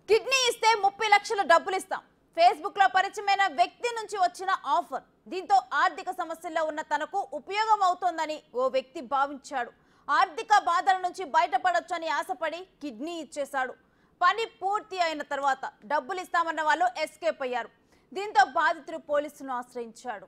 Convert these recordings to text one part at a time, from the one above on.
kidney ఇస్తే ముప్పై లక్షల డబ్బులు ఇస్తాం ఫేస్బుక్ లో పరిచయమైన వ్యక్తి నుంచి వచ్చిన ఆఫర్ దీంతో ఆర్థిక సమస్యల్లో ఉన్న తనకు ఉపయోగం అవుతోందని ఓ వ్యక్తి భావించాడు ఆర్థిక బాధల నుంచి బయటపడొచ్చని ఆశపడి కిడ్నీ ఇచ్చేశాడు పని పూర్తి అయిన తర్వాత డబ్బులు ఇస్తామన్న వాళ్ళు ఎస్కేప్ అయ్యారు దీంతో బాధితుడు పోలీసులను ఆశ్రయించాడు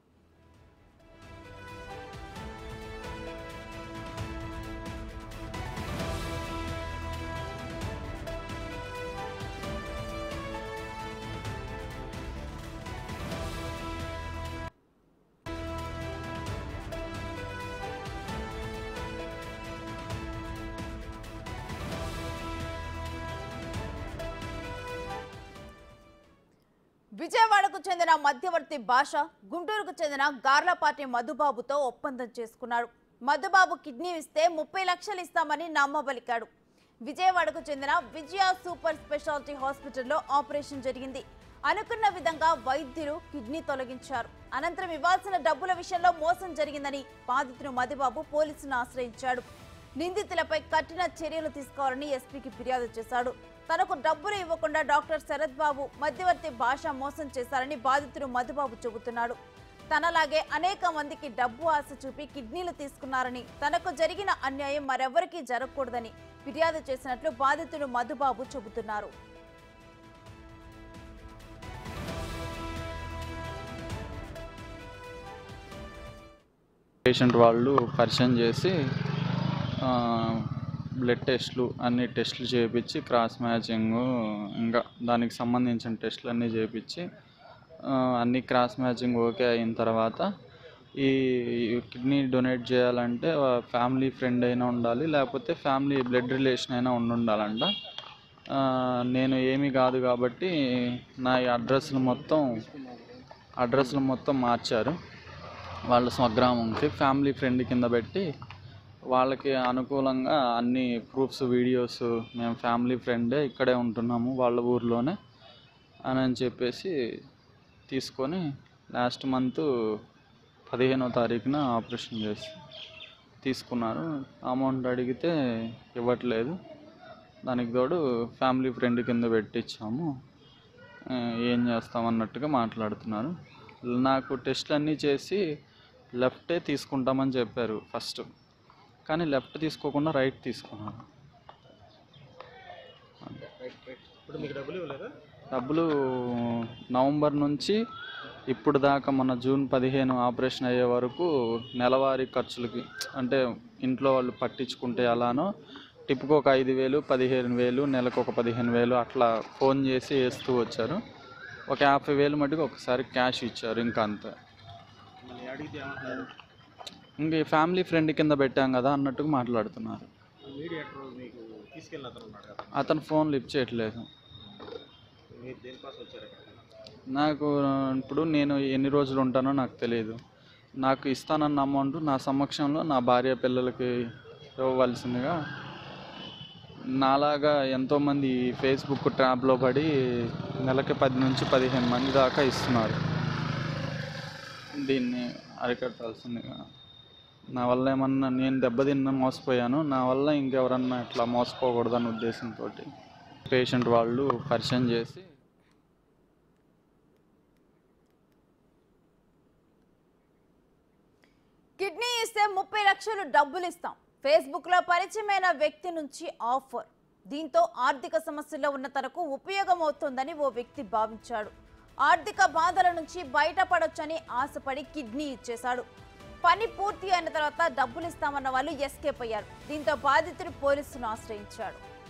విజయవాడకు చెందిన మధ్యవర్తి భాష గుంటూరుకు చెందిన గార్లపాటి మధుబాబుతో ఒప్పందం చేసుకున్నాడు మధుబాబు కిడ్నీ ఇస్తే ముప్పై లక్షలు ఇస్తామని నమ్మబలికాడు విజయవాడకు చెందిన విజయ సూపర్ స్పెషాలిటీ హాస్పిటల్లో ఆపరేషన్ జరిగింది అనుకున్న విధంగా వైద్యులు కిడ్నీ తొలగించారు అనంతరం ఇవ్వాల్సిన డబ్బుల విషయంలో మోసం జరిగిందని బాధితుడు మధుబాబు పోలీసులను ఆశ్రయించాడు నిందితులపై కఠిన చర్యలు తీసుకోవాలని ఎస్పీకి ఫిర్యాదు చేశాడు తనకు డబ్బులు ఇవ్వకుండా డాక్టర్ శరత్ బాబు మధ్యవర్తి భాష మోసం చేశారని బాధితుడు మధుబాబు చెబుతున్నాడు తనలాగే అనేక మందికి డబ్బు ఆశ చూపి కిడ్నీలు తీసుకున్నారని తనకు జరిగిన అన్యాయం మరెవరికీ జరగకూడదని ఫిర్యాదు చేసినట్లు బాధితుడు మధుబాబు చెబుతున్నారు పేషెంట్ వాళ్ళు పరిచయం చేసి ఆ, బ్లడ్ టెస్ట్లు అన్ని టెస్ట్లు చేయించి క్రాస్ మ్యాచింగ్ ఇంకా దానికి సంబంధించిన టెస్ట్లు అన్నీ చేయించి ఆ, అన్ని క్రాస్ మ్యాచింగ్ ఓకే అయిన తర్వాత ఈ కిడ్నీ డొనేట్ చేయాలంటే ఫ్యామిలీ ఫ్రెండ్ అయినా ఉండాలి లేకపోతే ఫ్యామిలీ బ్లడ్ రిలేషన్ అయినా ఉండి ఉండాలంట ఆ, నేను ఏమీ కాదు కాబట్టి నా ఈ అడ్రస్లు మొత్తం అడ్రస్లు మొత్తం మార్చారు వాళ్ళ స్వగ్రామంకి ఫ్యామిలీ ఫ్రెండ్ కింద పెట్టి వాళ్ళకి అనుకూలంగా అన్ని ప్రూఫ్స్ వీడియోస్ మేము ఫ్యామిలీ ఫ్రెండే ఇక్కడే ఉంటున్నాము వాళ్ళ ఊర్లోనే అని అని చెప్పేసి తీసుకొని లాస్ట్ మంత్ పదిహేనో తారీఖున ఆపరేషన్ చేసి తీసుకున్నారు అమౌంట్ అడిగితే ఇవ్వట్లేదు దానికి తోడు ఫ్యామిలీ ఫ్రెండ్ కింద పెట్టించాము ఆ, ఏం చేస్తాం అన్నట్టుగా మాట్లాడుతున్నారు నాకు టెస్ట్లు అన్నీ చేసి లెఫ్టే తీసుకుంటామని చెప్పారు ఫస్ట్ కానీ లెఫ్ట్ తీసుకోకుండా రైట్ తీసుకున్నాను ఇప్పుడు మీకు డబ్బులు ఇవ్వలేదా డబ్బులు నవంబర్ నుంచి ఇప్పుడు దాకా మన జూన్ పదిహేను ఆపరేషన్ అయ్యే వరకు నెలవారీ ఖర్చులకి అంటే ఇంట్లో వాళ్ళు పట్టించుకుంటే అలానో టిప్కి ఒక ఐదు వేలు పదిహేను వేలు నెలకు ఒక పదిహేను వేలు అట్లా ఫోన్ చేసి వేస్తూ వచ్చారు ఒక యాభై వేలు మటుకు ఒకసారి క్యాష్ ఇచ్చారు ఇంకా అంతే మళ్ళీ అడిగితే ఏమంటున్నారు ఇంక ఈ ఫ్యామిలీ ఫ్రెండ్ కింద పెట్టాం కదా అన్నట్టుగా మాట్లాడుతున్నారు మీడియేటర్ మీకు తీసుకెళ్ళిన అతను ఉన్నాడు కదా అతను ఫోన్ లిఫ్ట్ చేయట్లేదు మీరు దేనికోసం వచ్చారు అక్కడికి నాకు ఇప్పుడు నేను ఎన్ని రోజులు ఉంటానో నాకు తెలియదు నాకు ఇస్తానన్న అమౌంట్ నా సమక్షంలో నా భార్య పిల్లలకి ఇవ్వవలసిందిగా నాలాగా ఎంతోమంది ఫేస్బుక్ ట్రాప్లో పడి నెలకి పది నుంచి పదిహేను మంది దాకా ఇస్తున్నారు దీన్ని అరికట్టాల్సిందిగా నా వల్ల ఏమన్నా నేను దెబ్బతిన్న మోసపోయాను నా వల్ల ఇంకెవరన్నా ఇట్లా మోసపోకూడదన్న ఉద్దేశంతో పేషెంట్ వాళ్ళు పరిచయం చేసి కిడ్నీ ఇస్తే ముప్పై లక్షలు డబ్బులు ఇస్తాం ఫేస్బుక్ లో పరిచయమైన వ్యక్తి నుంచి ఆఫర్ దీంతో ఆర్థిక సమస్యల్లో ఉన్న తనకు ఉపయోగం అవుతుందని ఓ వ్యక్తి భావించాడు ఆర్థిక బాధల నుంచి బయటపడొచ్చని ఆశపడి కిడ్నీ ఇచ్చేశాడు పని పూర్తి అయిన తర్వాత డబ్బులు ఇస్తామన్న వాళ్ళు ఎస్కేప్ అయ్యారు దీంతో బాధితుడు పోలీసులను ఆశ్రయించాడు